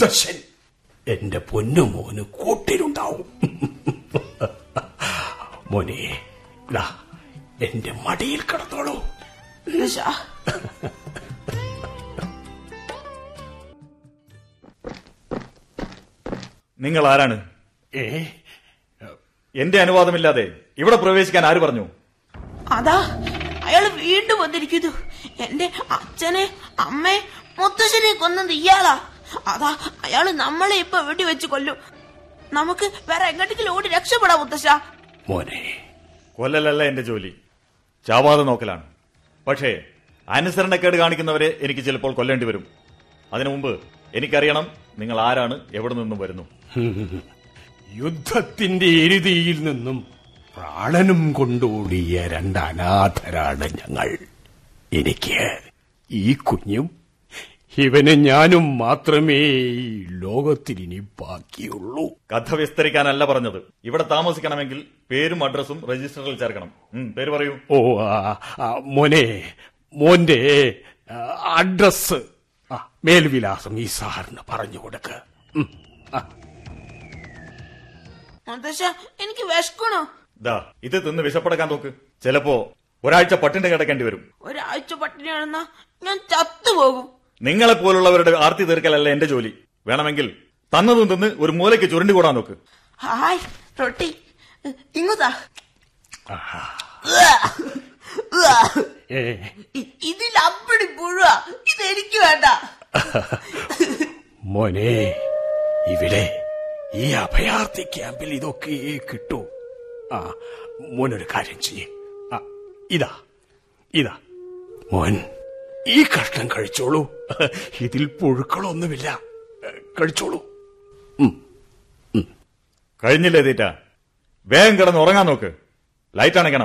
മുത്തശ്ശൻ എന്റെ പൊന്നു മോന് കൂട്ടിലുണ്ടാവും മോനെ ഇതാ എന്റെ മടിയിൽ കിടന്നോളൂ മുത്തശ്ശ നിങ്ങൾ ആരാണ് ഏ എന്റെ അനുവാദമില്ലാതെ ഇവിടെ പ്രവേശിക്കാൻ ആര് പറഞ്ഞു അതാ അയാള് വീണ്ടും വന്നിരിക്കുന്നു എന്റെ അച്ഛനെ അമ്മയെ മുത്തശ്ശനെ കൊന്നത് ഇയാളാ അതാ അയാള് നമ്മളെ ഇപ്പൊ വെടിവെച്ച് കൊല്ലും നമുക്ക് വേറെ എങ്ങോട്ടെങ്കിലും ഓടി രക്ഷപ്പെടാം മുത്തശ്ശ മോനെ കൊല്ലലല്ല എന്റെ ജോലി ചാവാതെ നോക്കലാണ് പക്ഷേ അനുസരണക്കേട് കാണിക്കുന്നവരെ എനിക്ക് ചിലപ്പോൾ കൊല്ലേണ്ടി വരും അതിനു മുമ്പ് എനിക്കറിയണം നിങ്ങൾ ആരാണ് എവിടെ നിന്നും വരുന്നു യുദ്ധത്തിന്റെ എരുതിയിൽ നിന്നും പ്രാണനും കൊണ്ടോടിയ രണ്ട് അനാഥരാണ് ഞങ്ങൾ എനിക്ക് ഈ കുഞ്ഞും ഇവന് ഞാനും മാത്രമേ ഈ ലോകത്തിനി ബാക്കിയുള്ളൂ കഥ വിസ്തരിക്കാനല്ല പറഞ്ഞത് ഇവിടെ താമസിക്കണമെങ്കിൽ പേരും അഡ്രസ്സും രജിസ്റ്ററിൽ ചേർക്കണം ഉം, പേര് പറയൂ ഓ ആ, ആ, മോനെ മോന്റെ ആ, അഡ്രസ് ആ, മേൽവിലാസം ഈ സാറിന് പറഞ്ഞു കൊടുക്ക് ഉം, ആ, മുത്തശ്ശ എനിക്ക് വിശക്കണോ ദാ ഇത് തിന്ന് വിശപ്പടക്കാൻ നോക്ക് ചിലപ്പോ ഒരാഴ്ച പട്ടിണി കിടക്കേണ്ടി വരും ഒരാഴ്ച പട്ടിണിയാണെന്നാ ഞാൻ ചത്തുപോകും നിങ്ങളെ പോലുള്ളവരുടെ ആർത്തി തീർക്കലല്ല എന്റെ ജോലി വേണമെങ്കിൽ തന്നതും തിന്ന് ഒരു മൂലയ്ക്ക് ചുരുണ്ടുകൂടാൻ നോക്ക് ഹായ് റൊട്ടി ഇങ്ങുതാ ഏ, ഇതിൽ അപ്പടി പുഴുവ ഇത് എനിക്ക് വേണ്ട മോനെ ഇവിടെ ഈ അഭയാർത്ഥി ക്യാമ്പിൽ ഇതൊക്കെ കിട്ടൂ ആ മോനൊരു കാര്യം ചെയ്യേ ആ ഇതാ ഇതാ മോൻ ഈ കഷ്ണം കഴിച്ചോളൂ ഇതിൽ പുഴുക്കളൊന്നുമില്ല കഴിച്ചോളൂ കഴിഞ്ഞില്ലേ തീറ്റ വേഗം കിടന്ന് ഉറങ്ങാൻ നോക്ക് ലൈറ്റ് അണയ്ക്കണം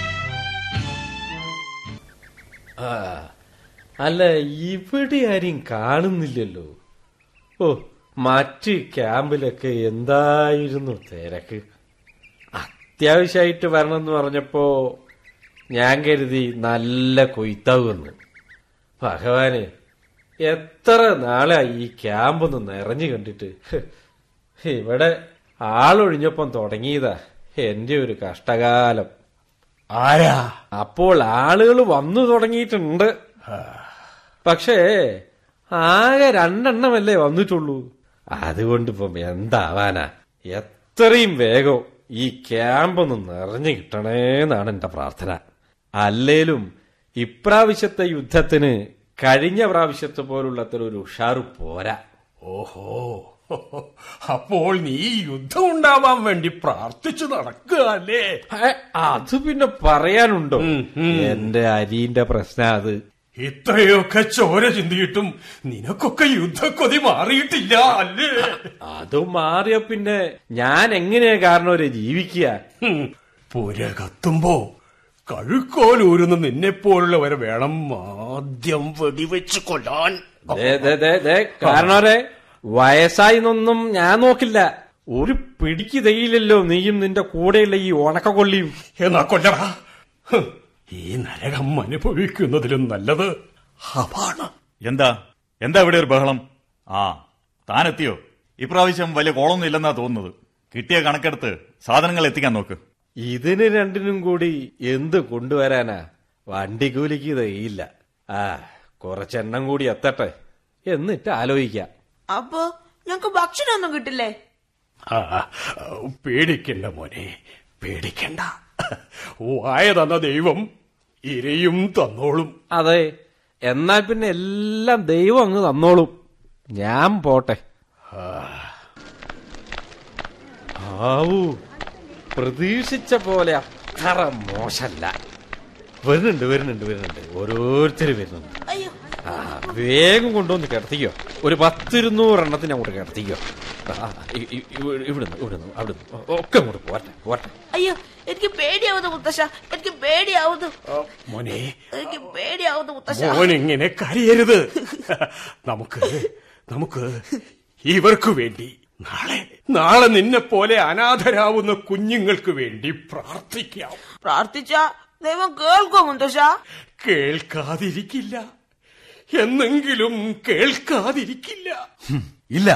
ആ, അല്ല ഇവിടെ ആരും കാണുന്നില്ലല്ലോ ഓ മറ്റ് ക്യാമ്പിലൊക്കെ എന്തായിരുന്നു തിരക്ക് അത്യാവശ്യമായിട്ട് വരണമെന്ന് പറഞ്ഞപ്പോ ഞാൻ കരുതി നല്ല കൊയ്ത്താവുമെന്ന് ഭഗവാനെ എത്ര നാളായി ഈ ക്യാമ്പൊന്ന് നിറഞ്ഞു കണ്ടിട്ട് ഹ്, ഇവിടെ ആളൊഴിഞ്ഞപ്പം തുടങ്ങിയതാ എന്റെ ഒരു കഷ്ടകാലം ആരാ അപ്പോൾ ആളുകൾ വന്നു തുടങ്ങിയിട്ടുണ്ട് പക്ഷേ ആകെ രണ്ടെണ്ണമല്ലേ വന്നിട്ടുള്ളൂ അതുകൊണ്ട് ഇപ്പം എന്താവാനാ എത്രയും വേഗം ഈ ക്യാമ്പൊന്ന് നിറഞ്ഞു കിട്ടണേന്നാണ് എന്റെ പ്രാർത്ഥന അല്ലേലും ഇപ്രാവശ്യത്തെ യുദ്ധത്തിന് കഴിഞ്ഞ പ്രാവശ്യത്തെ പോലുള്ള അത്ര ഒരു ഉഷാറ് പോരാ ഓഹോ അപ്പോൾ നീ യുദ്ധം ഉണ്ടാവാൻ വേണ്ടി പ്രാർത്ഥിച്ചു നടക്കുക അല്ലേ ഹേ, അത് പിന്നെ പറയാനുണ്ടോ എന്റെ അരിന്റെ പ്രശ്നം അത് ഇത്രയൊക്കെ ചോര ചിന്തിയിട്ടും നിനക്കൊക്കെ യുദ്ധക്കൊതി മാറിയിട്ടില്ല അല്ലേ അത് മാറിയ പിന്നെ ഞാൻ എങ്ങനെയാ കാരണം ഒരു ജീവിക്കുക ഹും, പുര കത്തുമ്പോ കഴുക്കോലൂരുന്ന നിന്നെപ്പോലുള്ളവരെ വേണം ആദ്യം വെടിവെച്ച് കൊല്ലാൻ ദേ, ദേ, ദേ, ദേ, കാരണവരെ വയസ്സായി എന്നൊന്നും ഞാൻ നോക്കില്ല ഒരു പിടിക്ക് തെയ്യില്ലല്ലോ നീയും നിന്റെ കൂടെയുള്ള ഈ ഉണക്കക്കൊള്ളിയും എന്നാ കൊല്ലടാ ഹും, ഈ നരകം അനുഭവിക്കുന്നതിലും നല്ലത് അപാണ് എന്താ എന്താ ഇവിടെ ഒരു ബഹളം ആ താനെത്തിയോ ഇപ്രാവശ്യം വലിയ കോളൊന്നും ഇല്ലെന്നാ തോന്നുന്നത് കിട്ടിയ കണക്കെടുത്ത് സാധനങ്ങൾ എത്തിക്കാൻ നോക്ക് ഇതിന് രണ്ടിനും കൂടി എന്ത് കൊണ്ടുവരാനാ വണ്ടി കൂലിക്ക് തെയ്യില്ല ആ കുറച്ചെണ്ണം കൂടി എത്തട്ടെ എന്നിട്ട് ആലോചിക്കാം അപ്പൊ ഞങ്ങക്ക് ഭക്ഷണമൊന്നും കിട്ടില്ലേ ആ, പേടിക്കണ്ട മോനെ പേടിക്കണ്ട വായ തന്ന ദൈവം ഇരയും തന്നോളും അതെ എന്നാൽ പിന്നെ എല്ലാം ദൈവം അങ്ങ് തന്നോളും ഞാൻ പോട്ടെ ആവൂ പ്രതീക്ഷിച്ച പോലെ അത്ര മോശല്ല വരുന്നുണ്ട് വരുന്നുണ്ട് വരുന്നുണ്ട് ഓരോരുത്തർ വരുന്നുണ്ട് അയ്യോ ആ വേഗം കൊണ്ടുവന്ന് കിടത്തിക്കോ ഒരു പത്തിരുന്നൂറെണ്ണത്തിന് അങ്ങോട്ട് കിടത്തിക്കോ ആ, ഇ- ഇ- ഇവ- ഇവിടുന്ന് ഇവിടുന്ന് അവിടുന്ന് ഒ- ഒക്കെ അങ്ങോട്ട് പോട്ടെ പോട്ടെ അയ്യോ എനിക്ക് പേടിയാവുന്നു മുത്തശ്ശ എനിക്ക് പേടിയാവുന്നു മോനെ എനിക്ക് പേടിയാവുന്നു മുത്തശ്ശ മോൻ ഇങ്ങനെ കരയരുത് നമുക്ക് നമുക്ക് ഇവർക്ക് വേണ്ടി നാളെ നാളെ നിന്നെ പോലെ അനാഥരാവുന്ന കുഞ്ഞുങ്ങൾക്ക് വേണ്ടി പ്രാർത്ഥിക്കാം പ്രാർത്ഥിച്ച ദൈവം കേൾക്കോ മുത്തശ്ശ കേൾക്കാതിരിക്കില്ല എന്നെങ്കിലും കേൾക്കാതിരിക്കില്ല ഇല്ല